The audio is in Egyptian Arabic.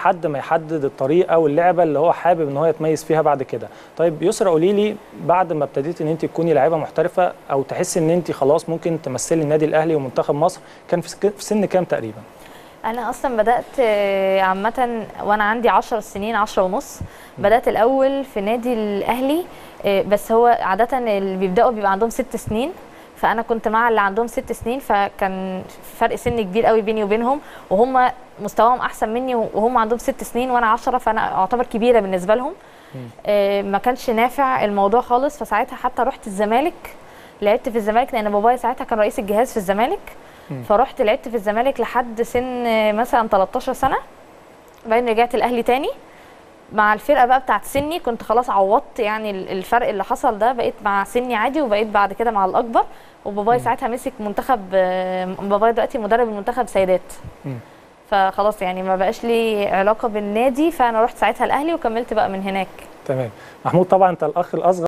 لحد ما يحدد الطريقه واللعبه اللي هو حابب ان هو يتميز فيها بعد كده طيب يسرا قولي لي بعد ما ابتديت ان انت تكوني لاعيبه محترفه او تحسي ان انت خلاص ممكن تمثلي النادي الاهلي ومنتخب مصر كان في سك- في سن كام تقريبا انا اصلا بدات آه، عامه وانا عندي 10 سنين 10 ونص بدات الاول في نادي الاهلي آه، بس هو عاده اللي بيبداوا بيبقى عندهم ست سنين فانا كنت مع اللي عندهم ست سنين فكان فرق سن كبير قوي بيني وبينهم وهم مستواهم احسن مني وهم عندهم ست سنين وانا 10 فانا اعتبر كبيره بالنسبه لهم آه، ما كانش نافع الموضوع خالص فساعتها حتى رحت الزمالك لعبت في الزمالك لان بابايا ساعتها كان رئيس الجهاز في الزمالك مم. فرحت لعبت في الزمالك لحد سن آه، مثلا 13 سنه بعدين رجعت الاهلي تاني مع الفرقه بقى بتاعت سني كنت خلاص عوضت يعني ال- الفرق اللي حصل ده بقيت مع سني عادي وبقيت بعد كده مع الاكبر وبابايا ساعتها مسك منتخب آه، بابايا دلوقتي مدرب المنتخب سيدات مم. فخلاص يعني ما بقاش لي علاقه بالنادي فانا رحت ساعتها الاهلي وكملت بقى من هناك تمام محمود طبعا انت الاخ الاصغر